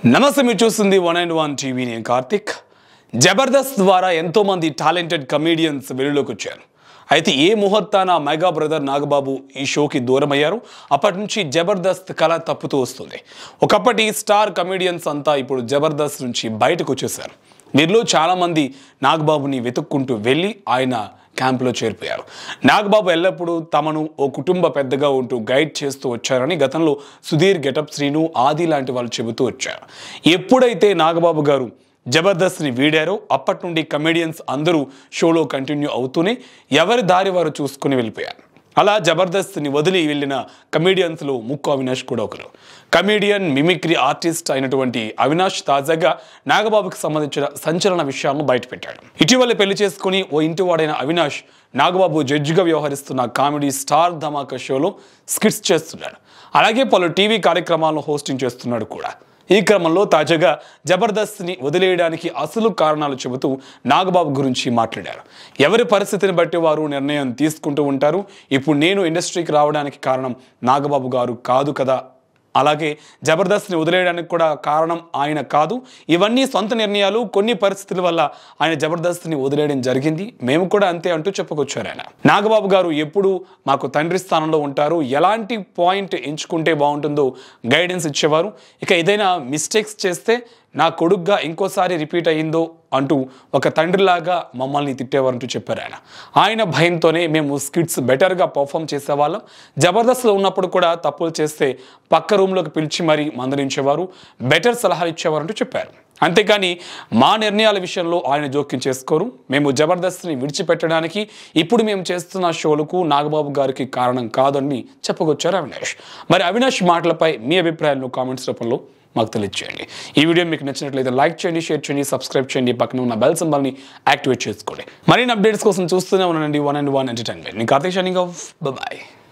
నమస్తే మీరు చూస్తుంది వన్ అండ్ వన్ టీవీ నేను కార్తిక్ జబర్దస్త్ ద్వారా ఎంతోమంది టాలెంటెడ్ కమీడియన్స్ వెలుగులోకి వచ్చారు అయితే ఏ ముహూర్తాన మెగా బ్రదర్ నాగబాబు ఈ షోకి దూరమయ్యారు అప్పటి నుంచి జబర్దస్త్ కళ తప్పుతూ వస్తుంది ఒకప్పటి స్టార్ కమీడియన్స్ అంతా ఇప్పుడు జబర్దస్త్ నుంచి బయటకు వచ్చేసారు వీరిలో చాలామంది నాగబాబుని వెతుక్కుంటూ వెళ్ళి ఆయన క్యాంపులో చేరిపోయారు నాగబాబు ఎల్లప్పుడూ తమను ఓ కుటుంబ పెద్దగా ఉంటూ గైడ్ చేస్తూ వచ్చారని గతంలో సుధీర్ గెటప్ శ్రీను ఆది లాంటి వాళ్ళు చెబుతూ వచ్చారు ఎప్పుడైతే నాగబాబు గారు జబర్దస్త్ని వీడారో అప్పటి నుండి కమెడియన్స్ అందరూ షోలో కంటిన్యూ అవుతూనే ఎవరి దారి వారు చూసుకుని వెళ్ళిపోయారు అలా జబర్దస్త్ని వదిలి వెళ్ళిన కమీడియన్స్లో ముక్కు అవినాష్ కూడా ఒకరు కమీడియన్ మిమిక్రీ ఆర్టిస్ట్ అయినటువంటి అవినాష్ తాజాగా నాగబాబుకి సంబంధించిన సంచలన విషయాలను బయటపెట్టాడు ఇటీవల పెళ్లి చేసుకుని ఓ ఇంటి వాడైన అవినాష్ నాగబాబు జడ్జిగా వ్యవహరిస్తున్న కామెడీ స్టార్ ధమాకా షోలో స్కిట్స్ చేస్తున్నాడు అలాగే పలు టీవీ కార్యక్రమాలను హోస్టింగ్ చేస్తున్నాడు కూడా ఈ క్రమంలో తాజాగా జబర్దస్త్ని వదిలేయడానికి అసలు కారణాలు చెబుతూ నాగబాబు గురించి మాట్లాడారు ఎవరి పరిస్థితిని బట్టి వారు నిర్ణయం తీసుకుంటూ ఉంటారు ఇప్పుడు నేను ఇండస్ట్రీకి రావడానికి కారణం నాగబాబు గారు కాదు కదా అలాగే జబర్దస్త్ని వదిలేయడానికి కూడా కారణం ఆయన కాదు ఇవన్నీ సొంత నిర్ణయాలు కొన్ని పరిస్థితుల వల్ల ఆయన జబర్దస్త్ని వదిలేయడం జరిగింది మేము కూడా అంతే అంటూ చెప్పుకొచ్చారు ఆయన నాగబాబు గారు ఎప్పుడు మాకు తండ్రి స్థానంలో ఉంటారు ఎలాంటి పాయింట్ ఎంచుకుంటే బాగుంటుందో గైడెన్స్ ఇచ్చేవారు ఇక ఏదైనా మిస్టేక్స్ చేస్తే నా కొడుగ్గా ఇంకోసారి రిపీట్ అయ్యిందో అంటూ ఒక తండ్రిలాగా మమ్మల్ని తిట్టేవారంటూ చెప్పారు ఆయన ఆయన భయంతోనే మేము స్కిట్స్ బెటర్గా పర్ఫామ్ చేసేవాళ్ళం జబర్దస్త్లో ఉన్నప్పుడు కూడా తప్పులు చేస్తే పక్క రూమ్లోకి పిలిచి మరీ మందలించేవారు బెటర్ సలహాలు ఇచ్చేవారంటూ చెప్పారు అంతేకాని మా నిర్ణయాల విషయంలో ఆయన జోక్యం చేసుకోరు మేము జబర్దస్త్ని విడిచిపెట్టడానికి ఇప్పుడు మేము చేస్తున్న షోలకు నాగబాబు గారికి కారణం కాదని చెప్పుకొచ్చారు అవినాష్ మరి అవినాష్ మాటలపై మీ అభిప్రాయాలను కామెంట్స్ రూపంలో మాకు తెలియజేయండి ఈ వీడియో మీకు నచ్చినట్లయితే లైక్ చేయండి షేర్ చేయండి సబ్స్క్రైబ్ చేయండి పక్కన ఉన్న బెల్ సింబల్ని యాక్టివేట్ చేసుకోండి మరిన్ని అప్డేట్స్ కోసం చూస్తూనే ఉండండి వన్ అండ్ వన్ ఎంటర్టైన్మెంట్ నేను కార్తీక్ షనింగ్ ఆఫ్ బాయ్